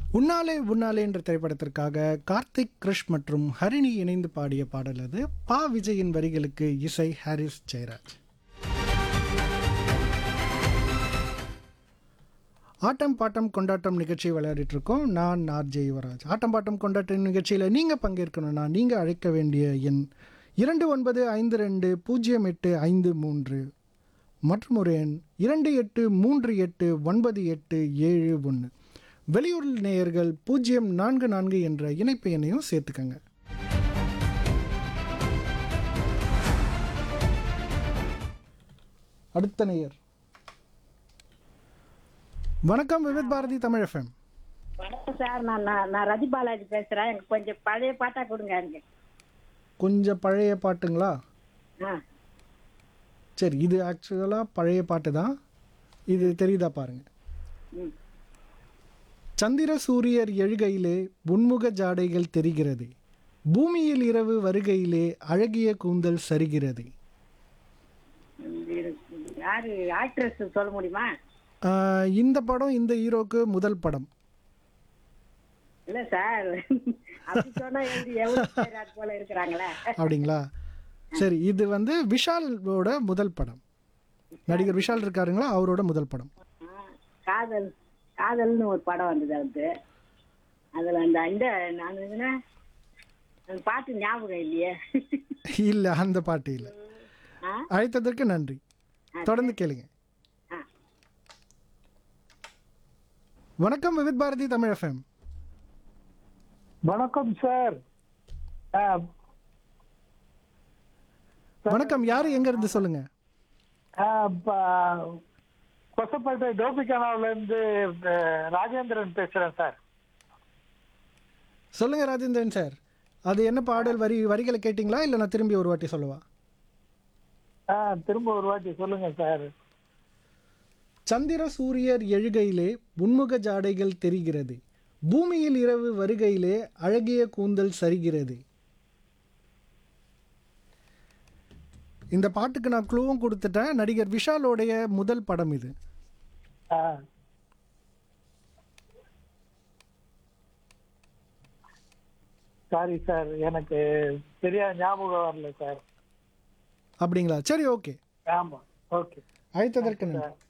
உன்னாலே உன்னாலே என்ற திரைப்படத்திற்காக கார்த்திக் கிருஷ் மற்றும் ஹரிணி இணைந்து பாடிய பாடல் அது பா விஜயின் வரிகளுக்கு இசை ஹாரிஸ் ஜெயராஜ் ஆட்டம் பாட்டம் கொண்டாட்டம் நிகழ்ச்சி விளையாடிட்டு இருக்கோம் நான் ஆர்ஜே யுவராஜ் ஆட்டம் பாட்டம் கொண்டாட்டம் நிகழ்ச்சியில் நீங்கள் பங்கேற்கணும்னா நீங்கள் அழைக்க வேண்டிய எண் இரண்டு ஒன்பது ஐந்து ரெண்டு பூஜ்ஜியம் எட்டு ஐந்து மூன்று மற்றும் ஒரு எண் இரண்டு எட்டு மூன்று எட்டு ஒன்பது எட்டு ஏழு ஒன்று வெளியூர் நேயர்கள் பூஜ்ஜியம் நான்கு நான்கு என்ற இணைப்பு எண்ணையும் சேர்த்துக்கங்க அடுத்த நேயர் வணக்கம் விவித் பாரதி தமிழ் எஃப்எம் வணக்கம் சார் நான் நான் நான் ரதி பாலாஜி பேசுறேன் எனக்கு கொஞ்சம் பழைய பாட்டா கொடுங்க எனக்கு கொஞ்சம் பழைய பாட்டுங்களா ஆ சரி இது ஆக்சுவலாக பழைய பாட்டு தான் இது தெரியுதா பாருங்க ம் சந்திர சூரியர் எழுகையிலே உன்முக ஜாடைகள் தெரிகிறது பூமியில் இரவு வருகையிலே அழகிய கூந்தல் சரிகிறது இது இருக்கு. யாரு ஆக்ட்ரஸ் சொல்ல முடியுமா ஆஹ், இந்த படம் இந்த ஹீரோக்கு முதல் படம் இல்ல சார் அப்படி சொன்னா எழுதி எவ்வளவு பேர் அது போல இருக்கிறாங்களே அப்படிங்களா சரி இது வந்து விஷாலோட முதல் படம் நடிகர் விஷால் இருக்காருங்களா அவரோட முதல் படம் ஆ, காதல் காதல்னு ஒரு படம் வந்தது அது அதுல அந்த இந்த நான் என்ன அந்த பாட்டு ஞாபகம் இல்லையே இல்லை அந்த பாட்டு இல்லை ஆ அழைத்ததற்கு நன்றி தொடர்ந்து கேளுங்க ஆ வணக்கம் விவித் பாரதி தமிழ் எஃப்எம் வணக்கம் சார் ஆ, வணக்கம் யாரு எங்க இருந்து சொல்லுங்க ஆ, ப- கொசப்பேட்டை டோபிகானாவில இருந்து அஹ், ராஜேந்திரன் பேசுறேன் சார் சொல்லுங்க ராஜேந்திரன் சார் அது என்ன பாடல் வரி வரிகளை கேட்டிங்களா இல்லை நான் திரும்பி ஒரு வாட்டி சொல்லவா ஆ, திரும்ப ஒரு வாட்டி சொல்லுங்க சார் சந்திர சூரியர் எழுகையிலே உன்முக ஜாடைகள் தெரிகிறது பூமியில் இரவு வருகையிலே அழகிய கூந்தல் சரிகிறது இந்த பாட்டுக்கு நான் க்ளூவும் கொடுத்துட்டேன் நடிகர் விஷாலோடைய முதல் படம் இது ஆ. சாரி சார் எனக்கு சரியா ஞாபகம் வரல சார் அப்படிங்களா சரி ஓகே ஆமா ஓகே அழைத்ததற்கு நன்றி